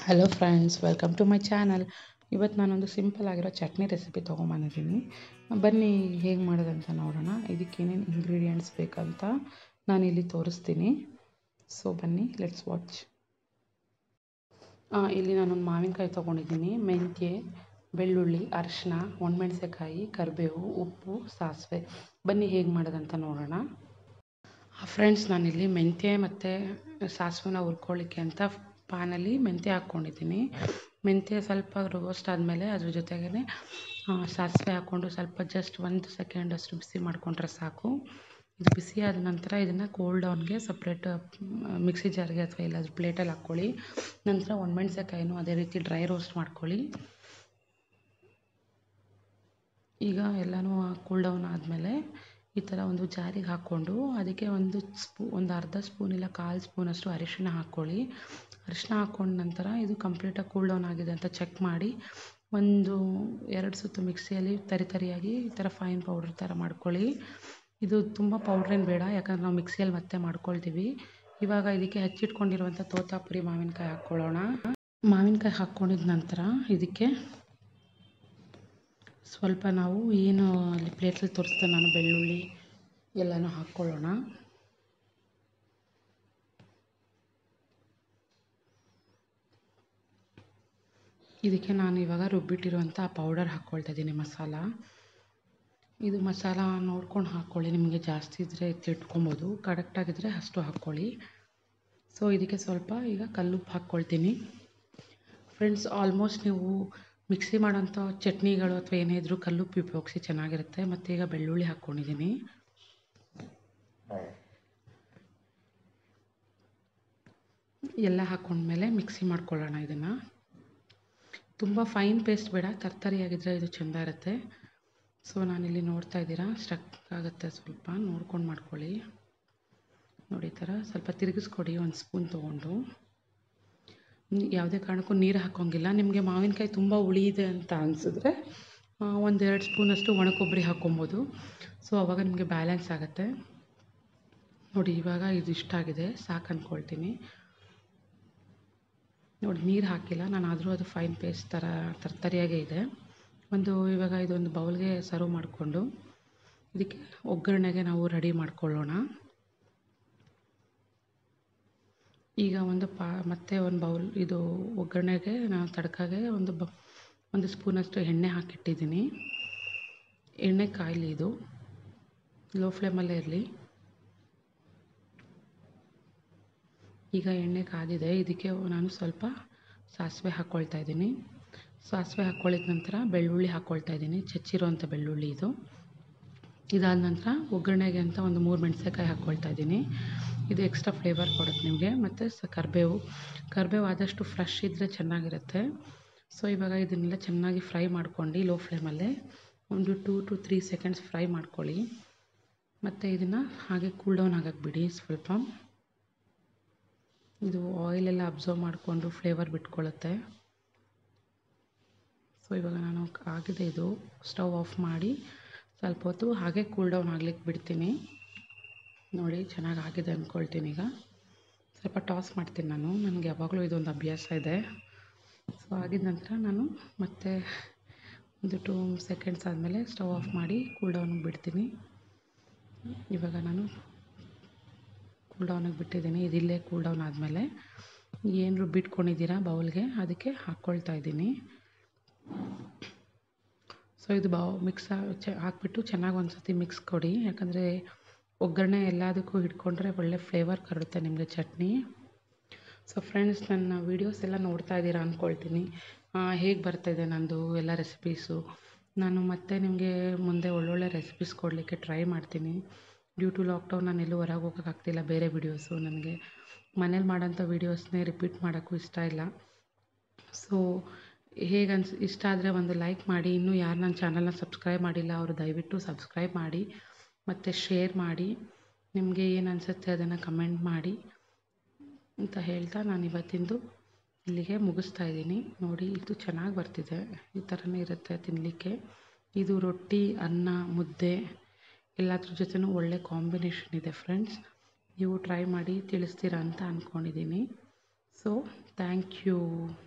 hello friends welcome to my channel ಇವತ್ತು ನಾನೊಂದು simple ಆಗಿರೋ ಚಟ್ನಿ ರೆಸಿಪಿ ತೊಗೊಂಬಂದಿದ್ದೀನಿ ಬನ್ನಿ ಹೇಗೆ ಮಾಡೋದಂತ ನೋಡೋಣ ಇದಕ್ಕೆ ಏನೇನು ಇಂಗ್ರೀಡಿಯೆಂಟ್ಸ್ ಬೇಕಂತ ನಾನಿಲ್ಲಿ ತೋರಿಸ್ತೀನಿ ಸೊ ಬನ್ನಿ ಲೆಟ್ಸ್ ವಾಚ್ ಇಲ್ಲಿ ನಾನೊಂದು ಮಾವಿನಕಾಯಿ ತೊಗೊಂಡಿದ್ದೀನಿ ಮೆಂತ್ಯ ಬೆಳ್ಳುಳ್ಳಿ ಅರಿಶಿನ ಒಣಮೆಣಸೆಕಾಯಿ ಕರಿಬೇವು ಉಪ್ಪು ಸಾಸಿವೆ ಬನ್ನಿ ಹೇಗೆ ಮಾಡೋದಂತ ನೋಡೋಣ ಫ್ರೆಂಡ್ಸ್ ನಾನಿಲ್ಲಿ ಮೆಂತ್ಯ ಮತ್ತು ಸಾಸಿವೆನ ಹುರ್ಕೊಳ್ಳಿಕ್ಕೆ ಅಂತ ಪಾನಲ್ಲಿ ಮೆಂತ್ಯ ಹಾಕ್ಕೊಂಡಿದ್ದೀನಿ ಮೆಂತ್ಯ ಸ್ವಲ್ಪ ರೋಸ್ಟ್ ಆದಮೇಲೆ ಅದ್ರ ಜೊತೆಗೇ ಸಾಸಿವೆ ಹಾಕ್ಕೊಂಡು ಸ್ವಲ್ಪ ಜಸ್ಟ್ ಒಂದು ಸೆಕೆಂಡ್ ಅಷ್ಟು ಬಿಸಿ ಮಾಡಿಕೊಂಡ್ರೆ ಸಾಕು ಇದು ಬಿಸಿ ಆದ ನಂತರ ಇದನ್ನು ಕೋಲ್ಡ್ ಡೌನ್ಗೆ ಸಪ್ರೇಟ್ ಮಿಕ್ಸಿ ಜಾರ್ಗೆ ಅಥವಾ ಎಲ್ಲಾದ್ರೂ ಪ್ಲೇಟಲ್ಲಿ ಹಾಕ್ಕೊಳ್ಳಿ ನಂತರ ಒಣಮೆಣ್ಸೆಕಾಯಿನೂ ಅದೇ ರೀತಿ ಡ್ರೈ ರೋಸ್ಟ್ ಮಾಡ್ಕೊಳ್ಳಿ ಈಗ ಎಲ್ಲನೂ ಕೂಲ್ ಡೌನ್ ಆದಮೇಲೆ ಈ ಥರ ಒಂದು ಜಾರಿಗೆ ಹಾಕ್ಕೊಂಡು ಅದಕ್ಕೆ ಒಂದು ಸ್ಪೂ ಒಂದು ಅರ್ಧ ಸ್ಪೂನ್ ಇಲ್ಲ ಕಾಲು ಸ್ಪೂನಷ್ಟು ಅರಿಶಿನ ಹಾಕ್ಕೊಳ್ಳಿ ಅರಿಶಿನ ಹಾಕ್ಕೊಂಡ ನಂತರ ಇದು ಕಂಪ್ಲೀಟಾಗಿ ಕೂಲ್ ಡೌನ್ ಆಗಿದೆ ಅಂತ ಚೆಕ್ ಮಾಡಿ ಒಂದು ಎರಡು ಸುತ್ತು ಮಿಕ್ಸಿಯಲ್ಲಿ ತರಿ ತರಿಯಾಗಿ ಈ ಥರ ಫೈನ್ ಪೌಡ್ರ್ ಥರ ಮಾಡ್ಕೊಳ್ಳಿ ಇದು ತುಂಬ ಪೌಡ್ರೇನು ಬೇಡ ಯಾಕಂದ್ರೆ ನಾವು ಮಿಕ್ಸಿಯಲ್ಲಿ ಮತ್ತೆ ಮಾಡ್ಕೊಳ್ತೀವಿ ಇವಾಗ ಇದಕ್ಕೆ ಹಚ್ಚಿಟ್ಕೊಂಡಿರುವಂಥ ತೋತಾಪುರಿ ಮಾವಿನಕಾಯಿ ಹಾಕ್ಕೊಳ್ಳೋಣ ಮಾವಿನಕಾಯಿ ಹಾಕ್ಕೊಂಡಿದ ನಂತರ ಇದಕ್ಕೆ ಸ್ವಲ್ಪ ನಾವು ಏನು ಅಲ್ಲಿ ಪ್ಲೇಟಲ್ಲಿ ತೋರಿಸ್ದೆ ನಾನು ಬೆಳ್ಳುಳ್ಳಿ ಎಲ್ಲನೂ ಹಾಕ್ಕೊಳ್ಳೋಣ ಇದಕ್ಕೆ ನಾನು ಇವಾಗ ರುಬ್ಬಿಟ್ಟಿರುವಂಥ ಪೌಡರ್ ಹಾಕ್ಕೊಳ್ತಾ ಇದ್ದೀನಿ ಮಸಾಲ ಇದು ಮಸಾಲ ನೋಡ್ಕೊಂಡು ಹಾಕ್ಕೊಳ್ಳಿ ನಿಮಗೆ ಜಾಸ್ತಿ ಇದ್ದರೆ ಎತ್ತಿಟ್ಕೊಬೋದು ಕರೆಕ್ಟಾಗಿದ್ದರೆ ಅಷ್ಟು ಹಾಕ್ಕೊಳ್ಳಿ ಸೊ ಇದಕ್ಕೆ ಸ್ವಲ್ಪ ಈಗ ಕಲ್ಲುಪ್ಪು ಹಾಕ್ಕೊಳ್ತೀನಿ ಫ್ರೆಂಡ್ಸ್ ಆಲ್ಮೋಸ್ಟ್ ನೀವು ಮಿಕ್ಸಿ ಮಾಡೋಂಥ ಚಟ್ನಿಗಳು ಅಥವಾ ಏನೇ ಇದ್ದರೂ ಕಲ್ಲುಪ್ಪು ಉಪಯೋಗಿಸಿ ಚೆನ್ನಾಗಿರುತ್ತೆ ಮತ್ತು ಈಗ ಬೆಳ್ಳುಳ್ಳಿ ಹಾಕ್ಕೊಂಡಿದ್ದೀನಿ ಎಲ್ಲ ಹಾಕ್ಕೊಂಡ್ಮೇಲೆ ಮಿಕ್ಸಿ ಮಾಡ್ಕೊಳ್ಳೋಣ ಇದನ್ನು ತುಂಬ ಫೈನ್ ಪೇಸ್ಟ್ ಬೇಡ ತರ್ತರಿಯಾಗಿದ್ದರೆ ಇದು ಚೆಂದ ಇರುತ್ತೆ ಸೊ ನಾನಿಲ್ಲಿ ನೋಡ್ತಾ ಇದ್ದೀರಾ ಸ್ಟಕ್ ಆಗುತ್ತೆ ಸ್ವಲ್ಪ ನೋಡ್ಕೊಂಡು ಮಾಡ್ಕೊಳ್ಳಿ ನೋಡಿ ಈ ಥರ ಸ್ವಲ್ಪ ತಿರುಗಿಸ್ಕೊಡಿ ಒಂದು ಸ್ಪೂನ್ ತೊಗೊಂಡು ಯಾವುದೇ ಕಾರಣಕ್ಕೂ ನೀರು ಹಾಕೋಂಗಿಲ್ಲ ನಿಮಗೆ ಮಾವಿನಕಾಯಿ ತುಂಬ ಹುಳಿ ಇದೆ ಅಂತ ಅನಿಸಿದ್ರೆ ಒಂದೆರಡು ಸ್ಪೂನಷ್ಟು ಒಣ ಕೊಬ್ಬರಿ ಹಾಕ್ಕೊಬೋದು ಸೊ ಆವಾಗ ನಿಮಗೆ ಬ್ಯಾಲೆನ್ಸ್ ಆಗುತ್ತೆ ನೋಡಿ ಇವಾಗ ಇದು ಇಷ್ಟ ಆಗಿದೆ ಸಾಕು ಅಂದ್ಕೊಳ್ತೀನಿ ನೋಡಿ ನೀರು ಹಾಕಿಲ್ಲ ನಾನು ಆದರೂ ಅದು ಫೈನ್ ಪೇಸ್ಟ್ ಥರ ತರ್ತರಿಯಾಗೇ ಇದೆ ಒಂದು ಇವಾಗ ಇದೊಂದು ಬೌಲ್ಗೆ ಸರ್ವ್ ಮಾಡಿಕೊಂಡು ಇದಕ್ಕೆ ಒಗ್ಗರಣೆಗೆ ನಾವು ರೆಡಿ ಮಾಡ್ಕೊಳ್ಳೋಣ ಈಗ ಒಂದು ಪಾ ಮತ್ತೆ ಒಂದು ಬೌಲ್ ಇದು ಒಗ್ಗರಣೆಗೆ ನಾನು ತಡ್ಕಾಗೆ ಒಂದು ಬ ಒಂದು ಸ್ಪೂನಷ್ಟು ಎಣ್ಣೆ ಹಾಕಿಟ್ಟಿದ್ದೀನಿ ಎಣ್ಣೆ ಕಾಯಲಿ ಇದು ಲೋ ಫ್ಲೇಮಲ್ಲೇ ಇರಲಿ ಈಗ ಎಣ್ಣೆ ಕಾದಿದೆ ಇದಕ್ಕೆ ನಾನು ಸ್ವಲ್ಪ ಸಾಸಿವೆ ಹಾಕ್ಕೊಳ್ತಾ ಇದ್ದೀನಿ ಸಾಸಿವೆ ಹಾಕ್ಕೊಳ್ಳಿದ ನಂತರ ಬೆಳ್ಳುಳ್ಳಿ ಹಾಕ್ಕೊಳ್ತಾ ಇದ್ದೀನಿ ಚಚ್ಚಿರೋಂಥ ಬೆಳ್ಳುಳ್ಳಿ ಇದು ಇದಾದ ನಂತರ ಒಗ್ಗರಣೆಗೆ ಅಂತ ಒಂದು ಮೂರು ಮೆಣಸೆಕಾಯಿ ಹಾಕ್ಕೊಳ್ತಾ ಇದ್ದೀನಿ ಇದು ಎಕ್ಸ್ಟ್ರಾ ಫ್ಲೇವರ್ ಕೊಡುತ್ತೆ ನಿಮಗೆ ಮತ್ತು ಸ ಕರಿಬೇವು ಕರಿಬೇವು ಆದಷ್ಟು ಫ್ರೆಶ್ ಇದ್ದರೆ ಚೆನ್ನಾಗಿರುತ್ತೆ ಸೊ ಇವಾಗ ಇದನ್ನೆಲ್ಲ ಚೆನ್ನಾಗಿ ಫ್ರೈ ಮಾಡ್ಕೊಂಡು ಲೋ ಫ್ಲೇಮಲ್ಲೇ ಒಂದು two to three seconds fry ಮಾಡ್ಕೊಳ್ಳಿ ಮತ್ತು ಇದನ್ನು ಹಾಗೆ ಕೂಲ್ ಡೌನ್ ಆಗಕ್ಕೆ ಬಿಡಿ ಸ್ವಲ್ಪ ಇದು ಆಯಿಲೆಲ್ಲ ಅಬ್ಸರ್ವ್ ಮಾಡಿಕೊಂಡು ಫ್ಲೇವರ್ ಬಿಟ್ಕೊಳ್ಳುತ್ತೆ ಸೊ ಇವಾಗ ನಾನು ಆಗಿದೆ ಇದು ಸ್ಟವ್ ಆಫ್ ಮಾಡಿ ಸ್ವಲ್ಪ ಹೊತ್ತು ಹಾಗೆ ಕೂಲ್ ಡೌನ್ ಆಗ್ಲಿಕ್ಕೆ ಬಿಡ್ತೀನಿ ನೋಡಿ ಚೆನ್ನಾಗಿ ಆಗಿದೆ ಅಂದ್ಕೊಳ್ತೀನಿ ಈಗ ಸ್ವಲ್ಪ ಟಾಸ್ ಮಾಡ್ತೀನಿ ನಾನು ನನಗೆ ಯಾವಾಗಲೂ ಇದೊಂದು ಅಭ್ಯಾಸ ಇದೆ ಸೊ ಆಗಿದ ನಂತರ ನಾನು ಮತ್ತೆ ಒಂದು ಟೂ ಸೆಕೆಂಡ್ಸ್ ಆದಮೇಲೆ ಸ್ಟವ್ ಆಫ್ ಮಾಡಿ ಕೂಲ್ ಡೌನಿಗೆ ಬಿಡ್ತೀನಿ ಇವಾಗ ನಾನು ಕೂಲ್ ಡೌನಿಗೆ ಬಿಟ್ಟಿದ್ದೀನಿ ಇದಿಲ್ಲೇ ಕೂಲ್ ಡೌನ್ ಆದಮೇಲೆ ಏನು ರುಬ್ಬಿಟ್ಕೊಂಡಿದ್ದೀರಾ ಬೌಲ್ಗೆ ಅದಕ್ಕೆ ಹಾಕ್ಕೊಳ್ತಾ ಇದ್ದೀನಿ ಸೊ ಇದು ಬೌ ಮಿಕ್ಸ್ ಚ ಹಾಕ್ಬಿಟ್ಟು ಚೆನ್ನಾಗಿ ಒಂದು ಸತಿ ಮಿಕ್ಸ್ ಕೊಡಿ ಯಾಕಂದರೆ ಒಗ್ಗರಣೆ ಎಲ್ಲದಕ್ಕೂ ಹಿಡ್ಕೊಂಡ್ರೆ ಒಳ್ಳೆ ಫ್ಲೇವರ್ ಕರುತ್ತೆ ನಿಮಗೆ ಚಟ್ನಿ ಸೊ ಫ್ರೆಂಡ್ಸ್ ನನ್ನ ವೀಡಿಯೋಸ್ ಎಲ್ಲ ನೋಡ್ತಾ ಇದ್ದೀರಾ ಅಂದ್ಕೊಳ್ತೀನಿ ಹೇಗೆ ಬರ್ತಾಯಿದೆ ನಂದು ಎಲ್ಲ ರೆಸಿಪೀಸು ನಾನು ಮತ್ತೆ ನಿಮಗೆ ಮುಂದೆ ಒಳ್ಳೊಳ್ಳೆ ರೆಸಿಪೀಸ್ ಕೊಡಲಿಕ್ಕೆ ಟ್ರೈ ಮಾಡ್ತೀನಿ ಡ್ಯೂ ಟು ಲಾಕ್ಡೌನ್ ನಾನು ಎಲ್ಲೂ ಹೊರಗೆ ಹೋಗೋಕ್ಕಾಗ್ತಿಲ್ಲ ಬೇರೆ ವೀಡಿಯೋಸು ನನಗೆ ಮನೇಲಿ ಮಾಡೋಂಥ ವೀಡಿಯೋಸ್ನೇ ರಿಪೀಟ್ ಮಾಡೋಕ್ಕೂ ಇಷ್ಟ ಇಲ್ಲ ಸೊ ಹೇಗೆ ಅನ್ಸ್ ಇಷ್ಟ ಆದರೆ ಒಂದು ಲೈಕ್ ಮಾಡಿ ಇನ್ನೂ ಯಾರು ನನ್ನ ಚಾನಲ್ನ ಸಬ್ಸ್ಕ್ರೈಬ್ ಮಾಡಿಲ್ಲ ಅವರು ದಯವಿಟ್ಟು ಸಬ್ಸ್ಕ್ರೈಬ್ ಮಾಡಿ ಮತ್ತು ಶೇರ್ ಮಾಡಿ ನಿಮಗೆ ಏನು ಅನಿಸುತ್ತೆ ಅದನ್ನು ಕಮೆಂಟ್ ಮಾಡಿ ಅಂತ ಹೇಳ್ತಾ ನಾನು ಇವತ್ತಿಂದು ಇಲ್ಲಿಗೆ ಮುಗಿಸ್ತಾ ಇದ್ದೀನಿ ನೋಡಿ ಇದು ಚೆನ್ನಾಗಿ ಬರ್ತಿದೆ ಈ ಥರನೇ ಇರುತ್ತೆ ತಿನ್ನಲಿಕ್ಕೆ ಇದು ರೊಟ್ಟಿ ಅನ್ನ ಮುದ್ದೆ ಎಲ್ಲದ್ರ ಜೊತೆನೂ ಒಳ್ಳೆ ಕಾಂಬಿನೇಷನ್ ಇದೆ ಫ್ರೆಂಡ್ಸ್ ನೀವು ಟ್ರೈ ಮಾಡಿ ತಿಳಿಸ್ತೀರಾ ಅಂತ ಅಂದ್ಕೊಂಡಿದ್ದೀನಿ ಸೊ ಥ್ಯಾಂಕ್ ಯು